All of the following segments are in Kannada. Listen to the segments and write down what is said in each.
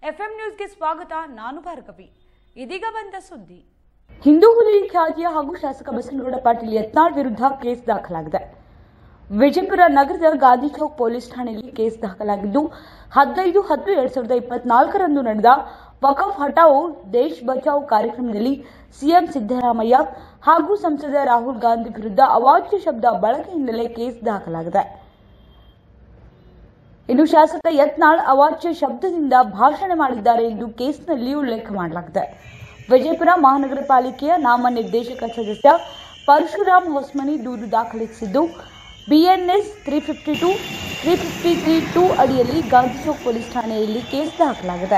ಎಫ್ಎಂ ನ್ಯೂಸ್ಗೆ ಸ್ವಾಗತ ನಾನು ಭಾರ್ಗವಿ ಇದೀಗ ಬಂದ ಸುದ್ದಿ ಹಿಂದೂ ಹುಲಿ ಖ್ಯಾತಿಯ ಹಾಗೂ ಶಾಸಕ ಬಸನಗೌಡ ಪಾಟೀಲ್ ಯತ್ನಾಳ್ ವಿರುದ್ಧ ಕೇಸ್ ದಾಖಲಾಗಿದೆ ವಿಜಯಪುರ ನಗರದ ಗಾಂಧಿ ಚೌಕ್ ಪೊಲೀಸ್ ಠಾಣೆಯಲ್ಲಿ ಕೇಸ್ ದಾಖಲಾಗಿದ್ದು ಹದಿನೈದು ಹತ್ತು ಎರಡ್ ಸಾವಿರದ ಇಪ್ಪತ್ನಾಲ್ಕರಂದು ನಡೆದ ವಕಫ್ ಹಟಾವೋ ದೇಶ್ ಬಚಾವ್ ಕಾರ್ಯಕ್ರಮದಲ್ಲಿ ಸಿಎಂ ಸಿದ್ದರಾಮಯ್ಯ ಹಾಗೂ ಸಂಸದ ರಾಹುಲ್ ಗಾಂಧಿ ವಿರುದ್ಧ ಅವಾಚ್ಯ ಶಬ್ದ ಬಳಕೆಯಿಂದಲೇ ಕೇಸ್ ದಾಖಲಾಗಿದೆ ಇನ್ನು ಶಾಸಕ ಯತ್ನಾಳ್ ಅವಾಚ್ಯ ಶಬ್ದದಿಂದ ಭಾಷಣ ಮಾಡಿದ್ದಾರೆ ಎಂದು ಕೇಸ್ನಲ್ಲಿ ಉಲ್ಲೇಖ ಮಾಡಲಾಗಿದೆ ವಿಜಯಪುರ ಮಹಾನಗರ ಪಾಲಿಕೆಯ ನಾಮನಿರ್ದೇಶಕ ಸದಸ್ಯ ಪರಶುರಾಮ್ ಹೊಸ್ಮನಿ ದೂರು ದಾಖಲಿಸಿದ್ದು BNS three fifty two three fifty three two ಅಡಿಯಲ್ಲಿ ಗಾಂಧಿ ಚೌಕ್ ಪೊಲೀಸ್ ಠಾಣೆಯಲ್ಲಿ ಕೇಸ್ ದಾಖಲಾಗಿದೆ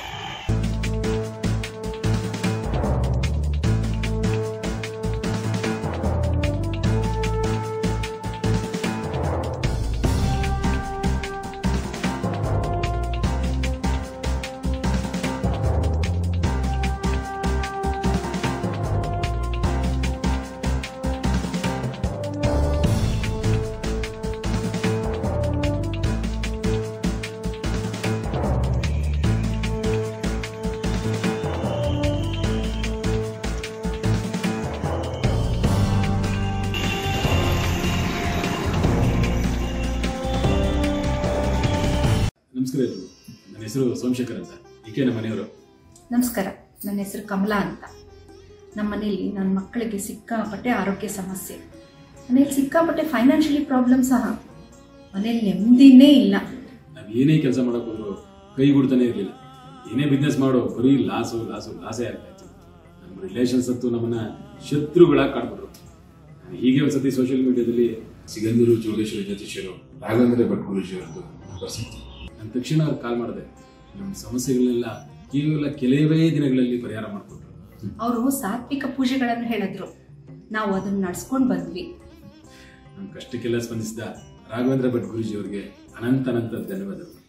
ನಮಸ್ಕಾರ ಎಲ್ರಿಗೂ ನನ್ನ ಹೆಸರು ಸೋಮಶೇಖರ್ ಅಂತ ಈಕೆ ನಮ್ಮ ಮನೆಯವರು ನಮಸ್ಕಾರ ನನ್ನ ಹೆಸರು ಕಮಲಾ ಅಂತ ನಮ್ಮ ಮನೇಲಿ ನನ್ನ ಮಕ್ಕಳಿಗೆ ಸಿಕ್ಕಾಪಟ್ಟೆ ಆರೋಗ್ಯ ಸಮಸ್ಯೆ ಮನೇಲಿ ಸಿಕ್ಕಾಪಟ್ಟೆ ಫೈನಾನ್ಷಿಯಲಿ ಪ್ರಾಬ್ಲಮ್ ಸಹ ಮನೇಲಿ ನೆಮ್ಮದಿನೇ ಇಲ್ಲ ನಾವು ಏನೇ ಕೆಲಸ ಮಾಡಕ್ ಹೋದ್ರು ಕೈ ಗುಡ್ತಾನೆ ಇರಲಿಲ್ಲ ಏನೇ ಬಿಸ್ನೆಸ್ ಮಾಡೋ ಬರೀ ಲಾಸು ಲಾಸು ಲಾಸೇ ಆಗ್ತಾ ಇತ್ತು ನಮ್ಮ ರಿಲೇಷನ್ಸ್ ಅಂತೂ ನಮ್ಮನ್ನ ಶತ್ರುಗಳಾಗಿ ಕಾಡ್ಬಿಟ್ರು ನಾನು ಹೀಗೆ ಒಂದ್ಸತಿ ಸೋಷಿಯಲ್ ಮೀಡಿಯಾದಲ್ಲಿ ಸಿಗಂದೂರು ಜೋಗೇಶ್ವರಿ ಜ್ಯೋತಿಷ್ಯರು ರಾಘವೇಂದ್ರ ಭಟ್ ಗುರೂಜಿ ಅವರದ್ದು ನಂಬರ್ ಸಿಕ್ತು ನಾನು ತಕ್ಷಣ ಅವ್ರಿಗೆ ಕಾಲ್ ಮಾಡಿದೆ ನಮ್ಮ ಸಮಸ್ಯೆಗಳನ್ನೆಲ್ಲ ಕೇವಲ ಕೆಲವೇ ದಿನಗಳಲ್ಲಿ ಪರಿಹಾರ ಮಾಡಿಕೊಟ್ರು ಅವರು ಸಾತ್ವಿಕ ಪೂಜೆಗಳನ್ನು ಹೇಳಿದ್ರು ನಾವು ಅದನ್ನ ನಡ್ಸ್ಕೊಂಡು ಬಂದ್ವಿ ನಮ್ಮ ಕಷ್ಟಕ್ಕೆಲ್ಲ ಸ್ಪಂದಿಸಿದ ರಾಘವೇಂದ್ರ ಭಟ್ ಗುರೂಜಿ ಅವರಿಗೆ ಅನಂತ ಅನಂತ ಧನ್ಯವಾದಗಳು